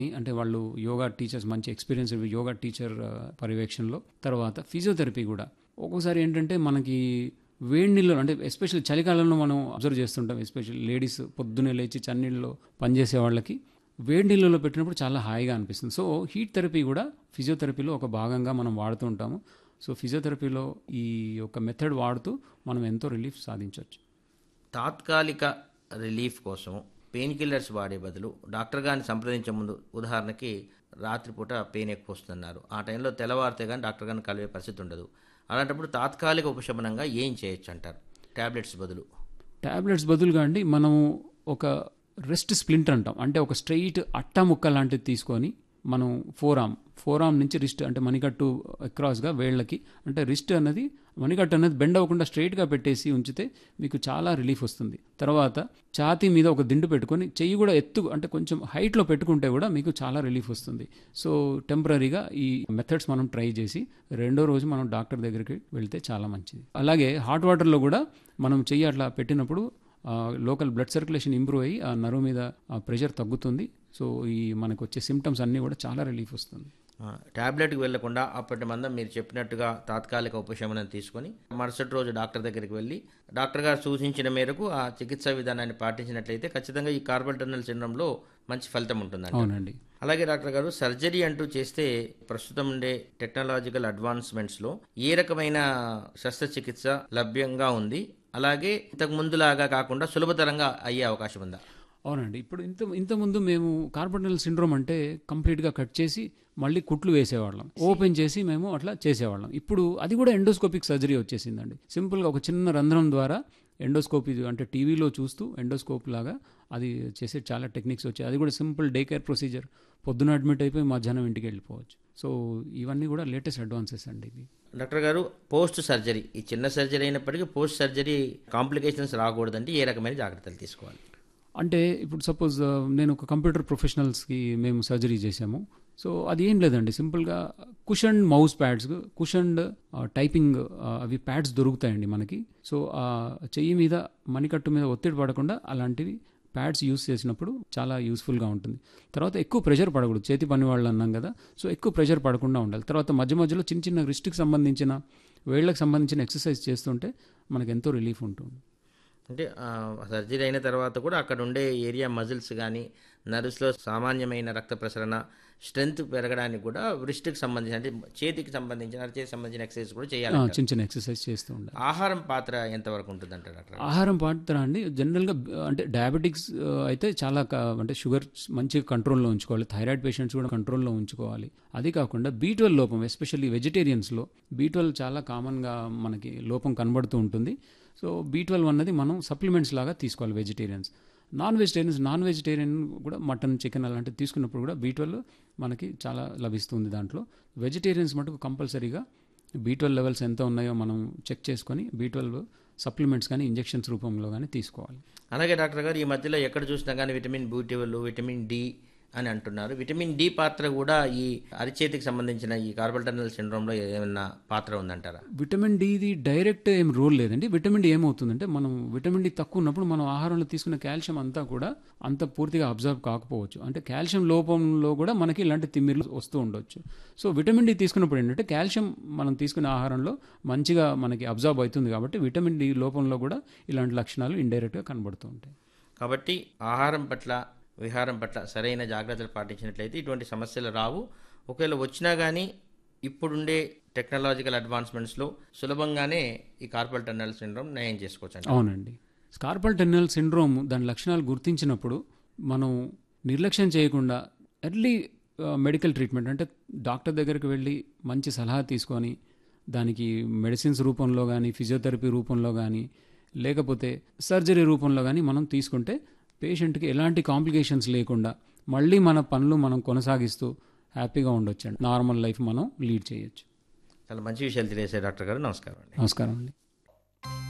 అంటే వాళ్ళు యోగా టీచర్స్ మంచి ఎక్స్పీరియన్స్ యోగా టీచర్ ఆ, పర్యవేక్షణలో తర్వాత ఫిజియోథెరపీ కూడా ఒక్కోసారి ఏంటంటే మనకి వేడి నీళ్ళు అంటే ఎస్పెషల్లీ చలికాలంలో మనం అబ్జర్వ్ చేస్తుంటాం ఎస్పెషల్లీ లేడీస్ పొద్దున్నే లేచి చన్నీళ్ళలో పనిచేసే వాళ్ళకి వేడి నీళ్ళలో పెట్టినప్పుడు చాలా హాయిగా అనిపిస్తుంది సో హీట్ థెరపీ కూడా ఫిజియోథెరపీలో ఒక భాగంగా మనం వాడుతూ ఉంటాము సో ఫిజియోథెరపీలో ఈ యొక్క మెథడ్ వాడుతూ మనం ఎంతో రిలీఫ్ సాధించవచ్చు తాత్కాలిక రిలీఫ్ కోసం పెయిన్ కిల్లర్స్ వాడే బదులు డాక్టర్ గారిని సంప్రదించే ముందు ఉదాహరణకి రాత్రిపూట పెయిన్ ఎక్కువ వస్తున్నారు ఆ టైంలో తెల్లవారితే కానీ డాక్టర్ గారిని కలిగే పరిస్థితి ఉండదు అలాంటప్పుడు తాత్కాలిక ఉపశమనంగా ఏం చేయొచ్చు అంటారు టాబ్లెట్స్ బదులు టాబ్లెట్స్ బదులుగా అండి మనము ఒక రెస్ట్ స్ప్లింటర్ అంటాం అంటే ఒక స్ట్రైట్ అట్ట ముక్క లాంటిది తీసుకొని మనం ఫోర్ ఆర్మ్ ఫోర్ ఆర్మ్ నుంచి రిస్ట్ అంటే మణికట్టు అక్రాస్గా వేళ్ళకి అంటే రిస్ట్ అన్నది మణికట్టు అనేది బెండ్ అవ్వకుండా స్ట్రైట్గా పెట్టేసి ఉంచితే మీకు చాలా రిలీఫ్ వస్తుంది తర్వాత ఛాతీ మీద ఒక దిండు పెట్టుకొని చెయ్యి కూడా ఎత్తు అంటే కొంచెం హైట్లో పెట్టుకుంటే కూడా మీకు చాలా రిలీఫ్ వస్తుంది సో టెంపరీగా ఈ మెథడ్స్ మనం ట్రై చేసి రెండో రోజు మనం డాక్టర్ దగ్గరికి వెళ్తే చాలా మంచిది అలాగే హాట్ వాటర్లో కూడా మనం చెయ్యి అట్లా పెట్టినప్పుడు లోకల్ బ్లడ్ సర్క్యులేషన్ ఇంప్రూవ్ అయ్యి ఆ నరువు మీద ప్రెషర్ తగ్గుతుంది సో ఈ మనకు వచ్చే సిమ్టమ్స్ అన్నీ కూడా చాలా రిలీఫ్ వస్తుంది ఆ, టాబ్లెట్కి వెళ్లకుండా అప్పటి మందం మీరు చెప్పినట్టుగా తాత్కాలిక ఉపశమనం తీసుకొని మరుసటి రోజు డాక్టర్ దగ్గరికి వెళ్ళి డాక్టర్ గారు సూచించిన మేరకు ఆ చికిత్సా విధానాన్ని పాటించినట్లయితే ఖచ్చితంగా ఈ కార్బల్ టన్నల్ సిండ్రోమ్లో మంచి ఫలితం ఉంటుందండి అవునండి అలాగే డాక్టర్ గారు సర్జరీ అంటూ చేస్తే ప్రస్తుతం ఉండే టెక్నాలజికల్ అడ్వాన్స్మెంట్స్లో ఏ రకమైన శస్త్రచికిత్స లభ్యంగా ఉంది అలాగే ఇంతకు ముందులాగా కాకుండా సులభతరంగా అయ్యే అవకాశం ఉందా అవునండి ఇప్పుడు ఇంత ఇంతకుముందు మేము కార్బోనల్ సిండ్రోమ్ అంటే కంప్లీట్గా కట్ చేసి మళ్ళీ కుట్లు వేసేవాళ్ళం ఓపెన్ చేసి మేము అట్లా చేసేవాళ్ళం ఇప్పుడు అది కూడా ఎండోస్కోపిక్ సర్జరీ వచ్చేసిందండి సింపుల్గా ఒక చిన్న రంధ్రం ద్వారా ఎండోస్కోపీ అంటే టీవీలో చూస్తూ ఎండోస్కోప్ లాగా అది చేసే చాలా టెక్నిక్స్ వచ్చాయి అది కూడా సింపుల్ డే కేర్ ప్రొసీజర్ పొద్దున అడ్మిట్ అయిపోయి మధ్యాహ్నం ఇంటికి వెళ్ళిపోవచ్చు సో ఇవన్నీ కూడా లేటెస్ట్ అడ్వాన్సెస్ అండి ఇవి డాక్టర్ గారు పోస్ట్ సర్జరీ ఈ చిన్న సర్జరీ అయినప్పటికీ పోస్ట్ సర్జరీ కాంప్లికేషన్స్ రాకూడదంటే ఏ రకమైన జాగ్రత్తలు తీసుకోవాలి అంటే ఇప్పుడు సపోజ్ నేను ఒక కంప్యూటర్ ప్రొఫెషనల్స్కి మేము సర్జరీ చేసాము సో అది ఏం లేదండి సింపుల్గా cushion mouse pads cushion typing అవి ప్యాడ్స్ దొరుకుతాయండి మనకి సో ఆ చెయ్యి మీద మణికట్టు మీద ఒత్తిడి పడకుండా అలాంటివి ప్యాడ్స్ యూస్ చేసినప్పుడు చాలా యూస్ఫుల్గా ఉంటుంది తర్వాత ఎక్కువ ప్రెషర్ పడకూడదు చేతి పని వాళ్ళు అన్నాం కదా సో ఎక్కువ ప్రెషర్ పడకుండా ఉండాలి తర్వాత మధ్య మధ్యలో చిన్న చిన్న రిస్ట్కి సంబంధించిన వేళ్ళకి సంబంధించిన ఎక్సర్సైజ్ చేస్తుంటే మనకు ఎంతో రిలీఫ్ ఉంటుంది అంటే ఆ, సర్జరీ అయిన తర్వాత కూడా అక్కడ ఉండే ఏరియా మజిల్స్ కానీ నర్వ్స్లో సామాన్యమైన రక్త ప్రసరణ స్ట్రెంగ్త్ పెరగడానికి కూడా వృష్టికి సంబంధించిన అంటే చేతికి సంబంధించిన అరచేతికి సంబంధించిన ఎక్సర్సైజ్ కూడా ఆ, చేయాలి చిన్న చిన్న ఎక్సర్సైజ్ చేస్తూ ఉండాలి ఆహారం పాత్ర ఎంతవరకు ఉంటుందంటారు డాక్టర్ ఆహారం పాత్ర అండి జనరల్గా అంటే డయాబెటిక్స్ ఆ, అయితే చాలా క- అంటే షుగర్ మంచిగా కంట్రోల్లో ఉంచుకోవాలి థైరాయిడ్ పేషెంట్స్ కూడా కంట్రోల్లో ఉంచుకోవాలి అది కాకుండా బీ లోపం ఎస్పెషల్లీ వెజిటేరియన్స్లో బీ చాలా కామన్గా మనకి లోపం కనబడుతూ ఉంటుంది సో బీ అన్నది మనం సప్లిమెంట్స్ లాగా తీసుకోవాలి vegetarians non vegetarians non vegetarian కూడా మటన్ చికెన్ అలాంటివి తీసుకున్నప్పుడు కూడా బీ మనకి చాలా లభిస్తుంది దాంట్లో వెజిటేరియన్స్ మటుకు కంపల్సరీగా బీ లెవెల్స్ ఎంత ఉన్నాయో మనం చెక్ చేసుకొని బీ సప్లిమెంట్స్ కానీ ఇంజెక్షన్స్ రూపంలో కానీ తీసుకోవాలి అలాగే డాక్టర్ గారు ఈ మధ్యలో ఎక్కడ చూసినా కానీ vitamin B twelve vitamin D అని అంటున్నారు విటమిన్ డి పాత్ర కూడా ఈ అరిచేతికి సంబంధించిన ఈ కార్బల్ టన్నల్ సిండ్రోమ్లో ఏమైనా పాత్ర ఉందంటారా విటమిన్ డిది డైరెక్ట్ ఏం రోల్ లేదండి విటమిన్ డి ఏమవుతుందంటే మనం విటమిన్ డి తక్కువ ఉన్నప్పుడు మనం ఆహారంలో తీసుకున్న కాల్షియం అంతా కూడా అంత పూర్తిగా అబ్జర్వ్ కాకపోవచ్చు అంటే కాల్షియం లోపంలో కూడా మనకి ఇలాంటి తిమ్మిర్లు వస్తూ ఉండొచ్చు సో విటమిన్ డి తీసుకున్నప్పుడు ఏంటంటే కాల్షియం మనం తీసుకునే ఆహారంలో మంచిగా మనకి అబ్జర్వ్ అవుతుంది కాబట్టి విటమిన్ డి లోపంలో కూడా ఇలాంటి లక్షణాలు ఇండైరెక్ట్గా కనబడుతూ ఉంటాయి కాబట్టి ఆహారం పట్ల విహారం పట్ల సరైన జాగ్రత్తలు పాటించినట్లయితే ఇటువంటి సమస్యలు రావు ఒకవేళ వచ్చినా కానీ ఇప్పుడుండే టెక్నాలజికల్ అడ్వాన్స్మెంట్స్లో సులభంగానే ఈ కార్పల్ టన్నల్ సిండ్రోమ్ నయం చేసుకోవచ్చు అండి అవునండి స్కార్పల్ టెన్నల్ సిండ్రోమ్ దాని లక్షణాలు గుర్తించినప్పుడు మనం నిర్లక్ష్యం చేయకుండా ఎర్లీ మెడికల్ ట్రీట్మెంట్ అంటే డాక్టర్ దగ్గరికి వెళ్ళి మంచి సలహా తీసుకొని దానికి మెడిసిన్స్ రూపంలో కానీ ఫిజియోథెరపీ రూపంలో కానీ లేకపోతే సర్జరీ రూపంలో కానీ మనం తీసుకుంటే పేషెంట్కి ఎలాంటి కాంప్లికేషన్స్ లేకుండా మళ్ళీ మన పనులు మనం కొనసాగిస్తూ హ్యాపీగా ఉండొచ్చు నార్మల్ లైఫ్ మనం లీడ్ చేయొచ్చు చాలా మంచి విషయాలు తెలియజేశారు డాక్టర్ గారు నమస్కారం అండి నమస్కారం అండి